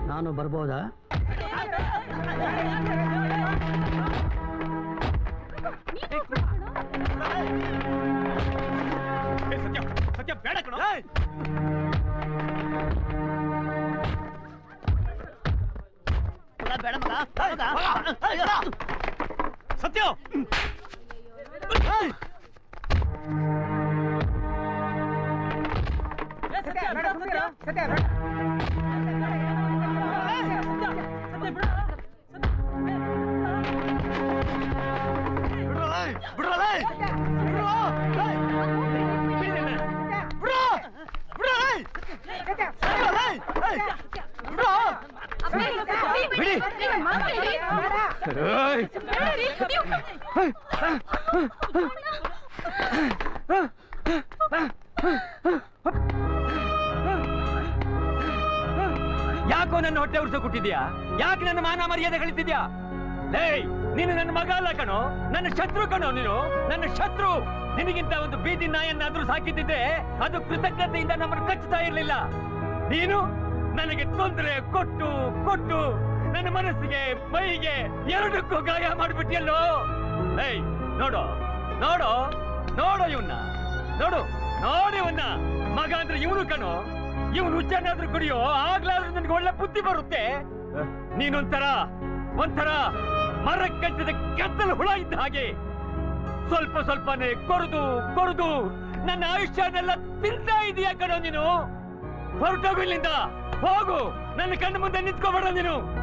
ನಾನು ಬರ್ಬೋದಾ ಸತ್ಯ ಸತ್ಯ ಬೇಡ ಕಣ ಬೇಡ ಮಗ ಸತ್ಯ ಯಾಕೋ ನನ್ನ ಹೊಟ್ಟೆ ಉರ್ಸೋ ಕೊಟ್ಟಿದ್ಯಾ ಯಾಕೆ ನನ್ನ ಮಾನ ಮರ್ಯಾದೆ ಕಳಿತಿದ್ಯಾ ಲೇ ನೀನು ನನ್ನ ಮಗ ಅಲ್ಲ ಕಣೋ ನನ್ನ ಶತ್ರು ಕಣೋ ನೀನು ನನ್ನ ಶತ್ರು ನಿನಗಿಂತ ಒಂದು ಬೀದಿ ನಾಯನ್ನಾದ್ರೂ ಸಾಕಿದ್ದಿದ್ರೆ ಅದು ಕೃತಜ್ಞತೆಯಿಂದ ನಮ್ಮನ್ನು ಕಚ್ಚುತ್ತಾ ಇರಲಿಲ್ಲ ನೀನು ನನಗೆ ತೊಂದರೆ ಕೊಟ್ಟು ಕೊಟ್ಟು ನನ್ನ ಮನಸ್ಸಿಗೆ ಮೈಗೆ ಎರಡಕ್ಕೂ ಗಾಯ ಮಾಡ್ಬಿಟ್ಟಿಯಲ್ಲೋ ಏಯ್ ನೋಡು ನೋಡು ನೋಡು ಇವನ್ನ ನೋಡು ನೋಡು ಇವನ್ನ ಮಗ ಅಂದ್ರೆ ಇವನು ಕಣೋ ಇವನು ಹುಚ್ಚನ್ನಾದ್ರೂ ಕುಡಿಯೋ ಆಗ್ಲಾದ್ರೂ ನನಗೆ ಒಳ್ಳೆ ಬುದ್ಧಿ ಬರುತ್ತೆ ನೀನೊಂಥರ ಒಂಥರ ಮರ ಕಟ್ಟಿದ ಕತ್ತಲು ಹುಳ ಇದ್ದ ಹಾಗೆ ಸ್ವಲ್ಪ ಸ್ವಲ್ಪನೇ ಕೊರದು ಕೊರದು ನನ್ನ ಆಯುಷ್ಯನೆಲ್ಲ ತಿಂತಾ ಇದೀಯ ಕಣೋ ನೀನು ಹೊರಟೋಗು ಇಲ್ಲಿಂದ ಹೋಗು ನನ್ನ ಕಣ್ಣು ಮುಂದೆ ನಿಂತ್ಕೋಬೇಡ ನೀನು